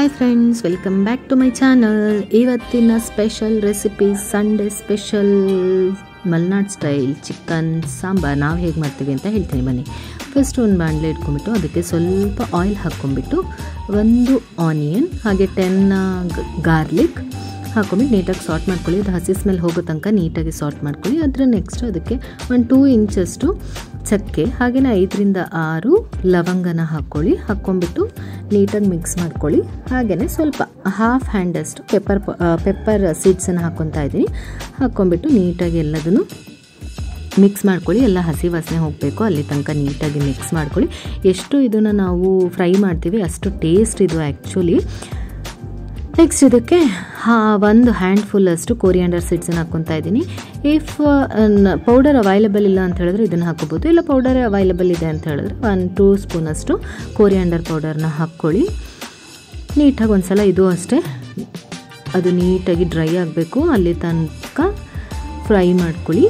hi friends welcome back to my channel ಇವತ್ತಿನ special recipe Sunday special Malnad style chicken sambar ನಾವು ಹೇಗೆ ಮಾಡ್ತೀವಿ ಅಂತ ಹೇಳ್ತೀನಿ ಬನ್ನಿ ಫಸ್ಟ್ ಒಂದು ಬಾಣಲೆ ಇಟ್ಕೊಂಡ್ಬಿಟ್ಟು ಅದಕ್ಕೆ ಸ್ವಲ್ಪ ಆಯಿಲ್ ಹಾಕ್ಕೊಂಡ್ಬಿಟ್ಟು ಒಂದು ಆನಿಯನ್ ಹಾಗೆ ಟೆನ್ ಗಾರ್ಲಿಕ್ ಹಾಕೊಂಬಿಟ್ಟು ನೀಟಾಗಿ ಸಾರ್ಟ್ ಮಾಡ್ಕೊಳ್ಳಿ ಅದು ಹಸಿ ಸ್ಮೆಲ್ ಹೋಗೋ ತನಕ ನೀಟಾಗಿ ಸಾರ್ಟ್ ಮಾಡ್ಕೊಳ್ಳಿ ಅದರ ನೆಕ್ಸ್ಟ್ ಅದಕ್ಕೆ ಒಂದು ಟೂ ಇಂಚಷ್ಟು ಚಕ್ಕೆ ಹಾಗೆಯೇ ಐದರಿಂದ ಆರು ಲವಂಗನ ಹಾಕ್ಕೊಳ್ಳಿ ಹಾಕ್ಕೊಂಬಿಟ್ಟು ನೀಟಾಗಿ ಮಿಕ್ಸ್ ಮಾಡ್ಕೊಳ್ಳಿ ಹಾಗೆಯೇ ಸ್ವಲ್ಪ ಹಾಫ್ ಹ್ಯಾಂಡಷ್ಟು ಪೆಪ್ಪರ್ ಪೆಪ್ಪರ್ ಸೀಡ್ಸನ್ನು ಹಾಕ್ಕೊತಾ ಇದ್ದೀನಿ ಹಾಕ್ಕೊಂಬಿಟ್ಟು ನೀಟಾಗಿ ಎಲ್ಲದನ್ನು ಮಿಕ್ಸ್ ಮಾಡ್ಕೊಳ್ಳಿ ಎಲ್ಲ ಹಸಿ ವಾಸನೆ ಹೋಗಬೇಕು ಅಲ್ಲಿ ತನಕ ನೀಟಾಗಿ ಮಿಕ್ಸ್ ಮಾಡ್ಕೊಳ್ಳಿ ಎಷ್ಟು ಇದನ್ನು ನಾವು ಫ್ರೈ ಮಾಡ್ತೀವಿ ಅಷ್ಟು ಟೇಸ್ಟ್ ಇದು ಆ್ಯಕ್ಚುಲಿ ನೆಕ್ಸ್ಟ್ ಇದಕ್ಕೆ ಹಾ ಒಂದು ಹ್ಯಾಂಡ್ಫುಲ್ ಅಷ್ಟು ಕೋರಿಯಾಂಡರ್ ಸೀಡ್ಸನ್ನು ಹಾಕ್ಕೊತಾ ಇದ್ದೀನಿ ಇಫ್ ಪೌಡರ್ ಅವೈಲೇಬಲ್ ಇಲ್ಲ ಅಂತ ಹೇಳಿದ್ರೆ ಇದನ್ನು ಹಾಕೋಬೋದು ಇಲ್ಲ ಪೌಡರ್ ಅವೈಲೇಬಲ್ ಇದೆ ಅಂತ ಹೇಳಿದ್ರೆ ಒನ್ ಟೂ ಸ್ಪೂನಷ್ಟು ಕೋರಿಯಾಂಡರ್ ಪೌಡರ್ನ ಹಾಕ್ಕೊಳ್ಳಿ ನೀಟಾಗಿ ಒಂದು ಸಲ ಇದು ಅಷ್ಟೇ ಅದು ನೀಟಾಗಿ ಡ್ರೈ ಆಗಬೇಕು ಅಲ್ಲಿ ತನಕ ಫ್ರೈ ಮಾಡ್ಕೊಳ್ಳಿ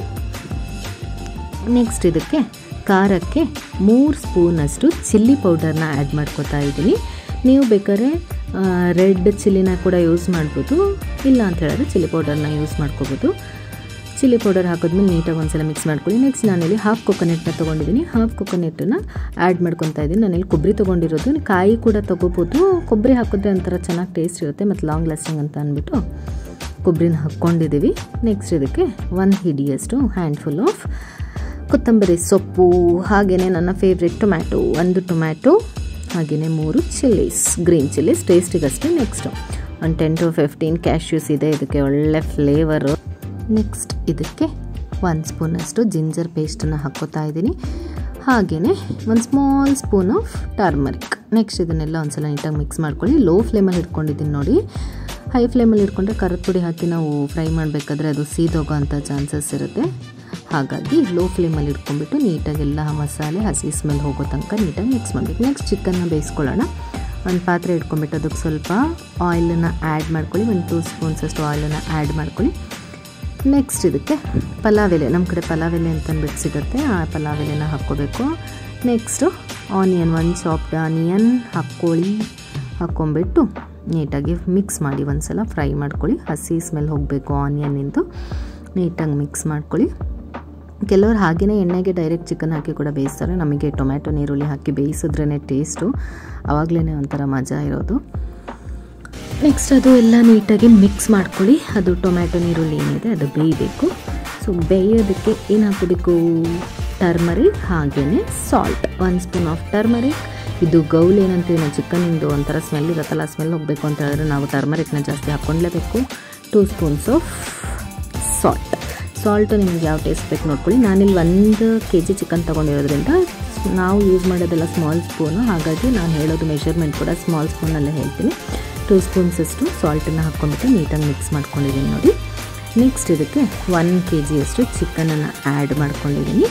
ನೆಕ್ಸ್ಟ್ ಇದಕ್ಕೆ ಖಾರಕ್ಕೆ ಮೂರು ಸ್ಪೂನಷ್ಟು ಚಿಲ್ಲಿ ಪೌಡರ್ನ ಆ್ಯಡ್ ಮಾಡ್ಕೊತಾ ಇದ್ದೀನಿ ನೀವು ಬೇಕಾದ್ರೆ ರೆಡ್ ಚಿಲ್ಲಿನ ಕೂಡ ಯೂಸ್ ಮಾಡ್ಬೋದು ಇಲ್ಲ ಅಂತ ಹೇಳಿದ್ರೆ ಚಿಲ್ಲಿ ಪೌಡರ್ನ ಯೂಸ್ ಮಾಡ್ಕೋಬೋದು ಚಿಲ್ಲಿ ಪೌಡರ್ ಹಾಕಿದ್ಮೇಲೆ ನೀಟಾಗಿ ಒಂದ್ಸಲ ಮಿಕ್ಸ್ ಮಾಡ್ಕೊಳ್ಳಿ ನೆಕ್ಸ್ಟ್ ನಾನಿಲ್ಲಿ ಹಾಫ್ ಕೊಕೊನೆಟ್ನ ತೊಗೊಂಡಿದ್ದೀನಿ ಹಾಫ್ ಕೊಕೊನೆಟನ್ನು ಆ್ಯಡ್ ಮಾಡ್ಕೊತಾ ಇದ್ದೀನಿ ನಾನಿಲ್ಲಿ ಕೊಬ್ಬರಿ ತೊಗೊಂಡಿರೋದು ಕಾಯಿ ಕೂಡ ತೊಗೋಬೋದು ಕೊಬ್ಬರಿ ಹಾಕಿದ್ರೆ ಒಂಥರ ಚೆನ್ನಾಗಿ ಟೇಸ್ಟ್ ಇರುತ್ತೆ ಮತ್ತು ಲಾಂಗ್ ಲಾಸ್ಟಿಂಗ್ ಅಂತ ಅಂದ್ಬಿಟ್ಟು ಕೊಬ್ಬರಿನ ಹಾಕ್ಕೊಂಡಿದ್ದೀವಿ ನೆಕ್ಸ್ಟ್ ಇದಕ್ಕೆ ಒಂದು ಹಿಡಿಯಷ್ಟು ಹ್ಯಾಂಡ್ಫುಲ್ ಆಫ್ ಕೊತ್ತಂಬರಿ ಸೊಪ್ಪು ಹಾಗೆಯೇ ನನ್ನ ಫೇವ್ರೆಟ್ ಟೊಮ್ಯಾಟೊ ಒಂದು ಟೊಮ್ಯಾಟೊ ಹಾಗೆಯೇ ಮೂರು ಚಿಲ್ಲೀಸ್ ಗ್ರೀನ್ ಚಿಲ್ಲೀಸ್ ಟೇಸ್ಟಿಗಷ್ಟೇ ನೆಕ್ಸ್ಟು ಒಂದು ಟೆನ್ ಟು ಫಿಫ್ಟೀನ್ ಕ್ಯಾಶ್ಯೂಸ್ ಇದೆ ಇದಕ್ಕೆ ಒಳ್ಳೆ ಫ್ಲೇವರು ನೆಕ್ಸ್ಟ್ ಇದಕ್ಕೆ ಒಂದು ಸ್ಪೂನಷ್ಟು ಜಿಂಜರ್ ಪೇಸ್ಟನ್ನು ಹಾಕ್ಕೋತಾ ಇದ್ದೀನಿ ಹಾಗೆಯೇ ಒಂದು small spoon of turmeric next ಇದನ್ನೆಲ್ಲ ಒಂದ್ಸಲ ನೀಟಾಗಿ ಮಿಕ್ಸ್ ಮಾಡ್ಕೊಳ್ಳಿ ಲೋ ಫ್ಲೇಮಲ್ಲಿ ಇಟ್ಕೊಂಡಿದ್ದೀನಿ ನೋಡಿ ಹೈ ಫ್ಲೇಮಲ್ಲಿ ಇಟ್ಕೊಂಡ್ರೆ ಖಾರದ ಪುಡಿ ಹಾಕಿ ನಾವು ಫ್ರೈ ಮಾಡಬೇಕಾದ್ರೆ ಅದು ಸೀದೋಗೋ ಅಂಥ ಚಾನ್ಸಸ್ ಇರುತ್ತೆ ಹಾಗಾಗಿ ಲೋ ಫ್ಲೇಮಲ್ಲಿ ಇಟ್ಕೊಂಡ್ಬಿಟ್ಟು ನೀಟಾಗಿ ಎಲ್ಲ ಮಸಾಲೆ ಹಸಿ ಸ್ಮೆಲ್ ಹೋಗೋ ತನಕ ನೀಟಾಗಿ ಮಿಕ್ಸ್ ಮಾಡಬೇಕು ನೆಕ್ಸ್ಟ್ ಚಿಕನ್ನ ಬೇಯಿಸ್ಕೊಳ್ಳೋಣ ಒಂದು ಪಾತ್ರೆ ಇಟ್ಕೊಂಡ್ಬಿಟ್ಟು ಅದಕ್ಕೆ ಸ್ವಲ್ಪ ಆಯಿಲನ್ನು ಆ್ಯಡ್ ಮಾಡ್ಕೊಳ್ಳಿ ಒಂದು ಟೂ ಸ್ಪೂನ್ಸ್ ಅಷ್ಟು ಆಯಿಲನ್ನು ಆ್ಯಡ್ ಮಾಡ್ಕೊಳ್ಳಿ ನೆಕ್ಸ್ಟ್ ಇದಕ್ಕೆ ಪಲಾವ್ ಎಲೆ ನಮ್ಮ ಕಡೆ ಪಲಾವ್ ಎಲೆ ಅಂತ ಅಂದ್ಬಿಟ್ಟು ಸಿಗುತ್ತೆ ಆ ಪಲಾವ್ ಎಲೆನ ಹಾಕ್ಕೋಬೇಕು ನೆಕ್ಸ್ಟು ಆನಿಯನ್ ಒಂದು ಚಾಪ್ಡ್ ಆನಿಯನ್ ಹಾಕ್ಕೊಳ್ಳಿ ಹಾಕ್ಕೊಂಬಿಟ್ಟು ನೀಟಾಗಿ ಮಿಕ್ಸ್ ಮಾಡಿ ಒಂದು ಸಲ ಫ್ರೈ ಮಾಡ್ಕೊಳ್ಳಿ ಹಸಿ ಸ್ಮೆಲ್ ಹೋಗಬೇಕು ಆನಿಯನ್ನಿಂದು ನೀಟಾಗಿ ಮಿಕ್ಸ್ ಮಾಡ್ಕೊಳ್ಳಿ ಕೆಲವರು ಹಾಗೆಯೇ ಎಣ್ಣೆಗೆ ಡೈರೆಕ್ಟ್ ಚಿಕನ್ ಹಾಕಿ ಕೂಡ ಬೇಯಿಸ್ತಾರೆ ನಮಗೆ ಟೊಮ್ಯಾಟೊ ನೀರುಳ್ಳಿ ಹಾಕಿ ಬೇಯಿಸಿದ್ರೇ ಟೇಸ್ಟು ಆವಾಗಲೇ ಒಂಥರ ಮಜಾ ಇರೋದು ನೆಕ್ಸ್ಟ್ ಅದು ಎಲ್ಲ ನೀಟಾಗಿ ಮಿಕ್ಸ್ ಮಾಡ್ಕೊಳ್ಳಿ ಅದು ಟೊಮ್ಯಾಟೊ ನೀರುಳ್ಳಿ ಏನಿದೆ ಅದು ಬೇಯಬೇಕು ಸೊ ಬೇಯೋದಕ್ಕೆ ಏನು ಹಾಕೋಬೇಕು ಟರ್ಮರಿಕ್ ಹಾಗೆಯೇ ಸಾಲ್ಟ್ ಒಂದು ಸ್ಪೂನ್ ಆಫ್ ಟರ್ಮರಿಕ್ ಇದು ಗೌಲ್ ಏನಂತೀವಿ ನಾವು ಚಿಕನಿಂದು ಒಂಥರ ಸ್ಮೆಲ್ ಇರುತ್ತಲ್ಲ ಸ್ಮೆಲ್ ಹೋಗಬೇಕು ಅಂತ ಹೇಳಿದ್ರೆ ನಾವು ಟರ್ಮರಿಕ್ನ ಜಾಸ್ತಿ ಹಾಕ್ಕೊಳ್ಲೇಬೇಕು two spoons of salt salt ನಿಮ್ಗೆ ಯಾವ ಟೇಸ್ಟ್ ಬೇಕು ನೋಡ್ಕೊಳ್ಳಿ ನಾನಿಲ್ಲಿ ಒಂದು ಕೆ ಜಿ ಚಿಕನ್ ತೊಗೊಂಡಿರೋದ್ರಿಂದ ನಾವು ಯೂಸ್ ಮಾಡೋದೆಲ್ಲ ಸ್ಮಾಲ್ ಸ್ಪೂನು ಹಾಗಾಗಿ ನಾನು ಹೇಳೋದು ಮೆಷರ್ಮೆಂಟ್ ಕೂಡ ಸ್ಮಾಲ್ ಸ್ಪೂನಲ್ಲೇ ಹೇಳ್ತೀನಿ ಟೂ ಸ್ಪೂನ್ಸಷ್ಟು ಸಾಲ್ಟನ್ನು ಹಾಕ್ಕೊಂಡ್ಬಿಟ್ಟು ನೀಟಾಗಿ ಮಿಕ್ಸ್ ಮಾಡ್ಕೊಂಡಿದ್ದೀನಿ ನೋಡಿ ನೆಕ್ಸ್ಟ್ ಇದಕ್ಕೆ ಒನ್ ಕೆ ಜಿಯಷ್ಟು ಚಿಕನನ್ನು ಆ್ಯಡ್ ಮಾಡ್ಕೊಂಡಿದ್ದೀನಿ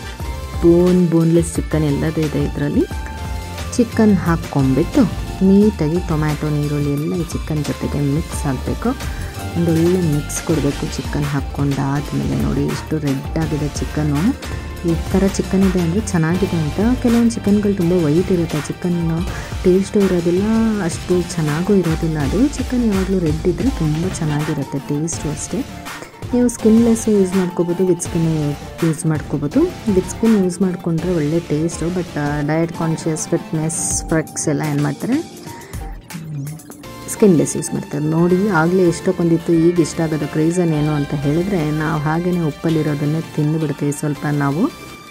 ಬೋನ್ ಬೋನ್ಲೆಸ್ ಚಿಕನ್ ಎಲ್ಲದೂ ಇದೆ ಇದರಲ್ಲಿ ಚಿಕನ್ ಹಾಕ್ಕೊಂಬಿಟ್ಟು ನೀಟಾಗಿ ಟೊಮ್ಯಾಟೊ ನೀರುಳ್ಳಿ ಎಲ್ಲ ಈ ಚಿಕನ್ ಜೊತೆಗೆ ಮಿಕ್ಸ್ ಆಗಬೇಕು ಒಂದೊಳ್ಳೆ ಮಿಕ್ಸ್ ಕೊಡಬೇಕು ಚಿಕನ್ ಹಾಕ್ಕೊಂಡಾದ್ಮೇಲೆ ನೋಡಿ ಎಷ್ಟು ರೆಡ್ ಆಗಿದೆ ಚಿಕನ್ನು ಈ ಥರ ಚಿಕನ್ ಇದೆ ಅಂದರೆ ಚೆನ್ನಾಗಿದೆ ಅಂತ ಕೆಲವೊಂದು ಚಿಕನ್ಗಳು ತುಂಬ ವೈಟ್ ಇರುತ್ತೆ ಚಿಕನ್ನು ಟೇಸ್ಟು ಇರೋದಿಲ್ಲ ಅಷ್ಟು ಚೆನ್ನಾಗೂ ಇರೋದಿಲ್ಲ ಅದು ಚಿಕನ್ ಯಾವಾಗಲೂ ರೆಡ್ ಇದ್ದರೆ ತುಂಬ ಚೆನ್ನಾಗಿರುತ್ತೆ ಟೇಸ್ಟು ಅಷ್ಟೇ ನೀವು ಸ್ಕಿನ್ಲೆಸ್ಸು ಯೂಸ್ ಮಾಡ್ಕೋಬೋದು ವಿತ್ ಸ್ಕಿನ್ ಯೂಸ್ ಮಾಡ್ಕೋಬೋದು ವಿತ್ ಸ್ಕಿನ್ ಯೂಸ್ ಮಾಡಿಕೊಂಡ್ರೆ ಒಳ್ಳೆ taste but diet conscious fitness freaks ಎಲ್ಲ ಏನು ಮಾಡ್ತಾರೆ ಸ್ಕಿನ್ಲೆಸ್ ಯೂಸ್ ಮಾಡ್ತಾರೆ ನೋಡಿ ಆಗಲೇ ಎಷ್ಟೊಂದಿತ್ತು ಈಗ ಇಷ್ಟ ಆಗೋದಕ್ಕೆ ರೀಸನ್ ಏನು ಅಂತ ಹೇಳಿದರೆ ನಾವು ಹಾಗೆಯೇ ಉಪ್ಪಲ್ಲಿರೋದನ್ನೇ ತಿಂದುಬಿಡ್ತೀವಿ ಸ್ವಲ್ಪ ನಾವು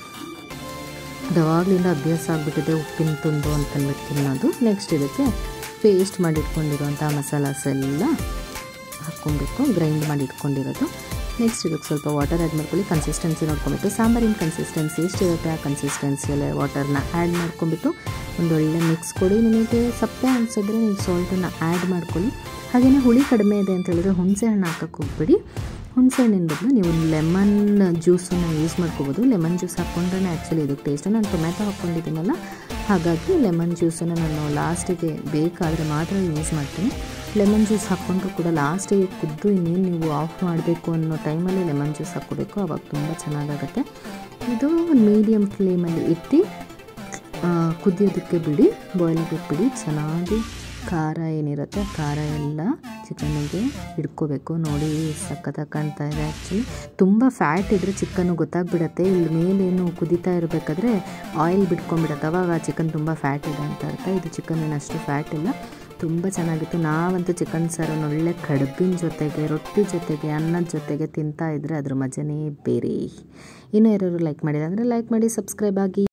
ಅದಾವಾಗಲಿಂದ ಅಭ್ಯಾಸ ಆಗಿಬಿಟ್ಟಿದೆ ಉಪ್ಪಿನ ತುಂಡು ಅಂತಂದ್ಬಿಟ್ಟು ತಿನ್ನೋದು ನೆಕ್ಸ್ಟ್ ಇದಕ್ಕೆ ಪೇಸ್ಟ್ ಮಾಡಿ ಇಟ್ಕೊಂಡಿರೋಂಥ ಮಸಾಲಾಸ್ ಎಲ್ಲ ಹಾಕ್ಕೊಬೇಕು ಗ್ರೈಂಡ್ ಮಾಡಿ ಇಟ್ಕೊಂಡಿರೋದು ನೆಕ್ಸ್ಟ್ ಇದಕ್ಕೆ ಸ್ವಲ್ಪ ವಾಟರ್ ಆ್ಯಡ್ ಮಾಡ್ಕೊಳ್ಳಿ ಕನ್ಸಿಸ್ಟೆನ್ಸಿ ನೋಡ್ಕೊಬೇಕು ಸಾಂಬಾರಿನ ಕನ್ಸಿಸ್ಟೆನ್ಸಿ ಎಷ್ಟಿರುತ್ತೆ ಆ ಕನ್ಸಿಸ್ಟೆನ್ಸಿಯಲ್ಲೇ ವಾಟರ್ನ ಆ್ಯಡ್ ಮಾಡ್ಕೊಂಬಿಟ್ಟು ಒಂದೊಳ್ಳೆ ಮಿಕ್ಸ್ ಕೊಡಿ ನಿಮಗೆ ಸಪ್ಪೆ ಅನಿಸಿದ್ರೆ ನೀವು ಸಾಲ್ಟನ್ನು ಆ್ಯಡ್ ಮಾಡ್ಕೊಳ್ಳಿ ಹಾಗೆಯೇ ಹುಳಿ ಕಡಿಮೆ ಇದೆ ಅಂತ ಹೇಳಿದ್ರೆ ಹುಣಸೆ ಹಣ್ಣು ಹಾಕೋಕ್ಕೆ ಹೋಗ್ಬೇಡಿ ಹುಣಸೆ ಹಣ್ಣಿನ ಬದಲು ನೀವು ಲೆಮನ್ ಜ್ಯೂಸನ್ನು ಯೂಸ್ ಮಾಡ್ಕೋಬೋದು ಲೆಮನ್ ಜ್ಯೂಸ್ ಹಾಕ್ಕೊಂಡ್ರೆ ಆ್ಯಕ್ಚುಲಿ ಇದಕ್ಕೆ ಟೇಸ್ಟು ನಾನು ಟೊಮ್ಯಾಟೊ ಹಾಕ್ಕೊಂಡಿದ್ದೀನಲ್ಲ ಹಾಗಾಗಿ ಲೆಮನ್ ಜ್ಯೂಸನ್ನು ನಾನು ಲಾಸ್ಟಿಗೆ ಬೇಕಾದರೆ ಮಾತ್ರ ಯೂಸ್ ಮಾಡ್ತೀನಿ ಲೆಮನ್ ಜ್ಯೂಸ್ ಹಾಕ್ಕೊಂಡ್ರು ಕೂಡ ಲಾಸ್ಟಿಗೆ ಕುದ್ದು ಇನ್ನೇನು ನೀವು ಆಫ್ ಮಾಡಬೇಕು ಅನ್ನೋ ಟೈಮಲ್ಲಿ ಲೆಮನ್ ಜ್ಯೂಸ್ ಹಾಕ್ಕೋಬೇಕು ಆವಾಗ ತುಂಬ ಚೆನ್ನಾಗಾಗುತ್ತೆ ಇದು ಮೀಡಿಯಮ್ ಫ್ಲೇಮಲ್ಲಿ ಇಟ್ಟು ಕುದಿಯೋದಕ್ಕೆ ಬಿಡಿ ಬಾಯ್ಲಿಗೆ ಬಿಡಿ ಚೆನ್ನಾಗಿ ಖಾರ ಏನಿರುತ್ತೆ ಖಾರ ಎಲ್ಲ ಚಿಕನ್ನಿಗೆ ಹಿಡ್ಕೋಬೇಕು ನೋಡಿ ಸಖತ್ತಾಗಿ ಕಾಣ್ತಾ ಇದೆ ಆ್ಯಕ್ಚುಲಿ ತುಂಬ ಫ್ಯಾಟ್ ಇದ್ದರೆ ಚಿಕನ್ನು ಗೊತ್ತಾಗ್ಬಿಡತ್ತೆ ಇಲ್ಲಿ ಮೇಲೇನು ಕುದೀತಾ ಇರಬೇಕಾದ್ರೆ ಆಯಿಲ್ ಬಿಟ್ಕೊಂಡ್ಬಿಡತ್ತೆ ಅವಾಗ ಚಿಕನ್ ತುಂಬ ಫ್ಯಾಟ್ ಇದೆ ಅಂತ ಅರ್ಥ ಇದು ಚಿಕನ್ ಏನಷ್ಟು ಫ್ಯಾಟ್ ಇಲ್ಲ ತುಂಬ ಚೆನ್ನಾಗಿತ್ತು ನಾವಂತೂ ಚಿಕನ್ ಸಾರನ್ನು ಒಳ್ಳೆ ಕಡುಬಿನ ಜೊತೆಗೆ ರೊಟ್ಟಿ ಜೊತೆಗೆ ಅನ್ನದ ಜೊತೆಗೆ ತಿಂತಾ ಇದ್ದರೆ ಅದ್ರ ಮಜನೇ ಬೇರೆ ಇನ್ನೂ ಯಾರು ಲೈಕ್ ಮಾಡಿದೆ ಅಂದರೆ ಲೈಕ್ ಮಾಡಿ ಸಬ್ಸ್ಕ್ರೈಬ್ ಆಗಿ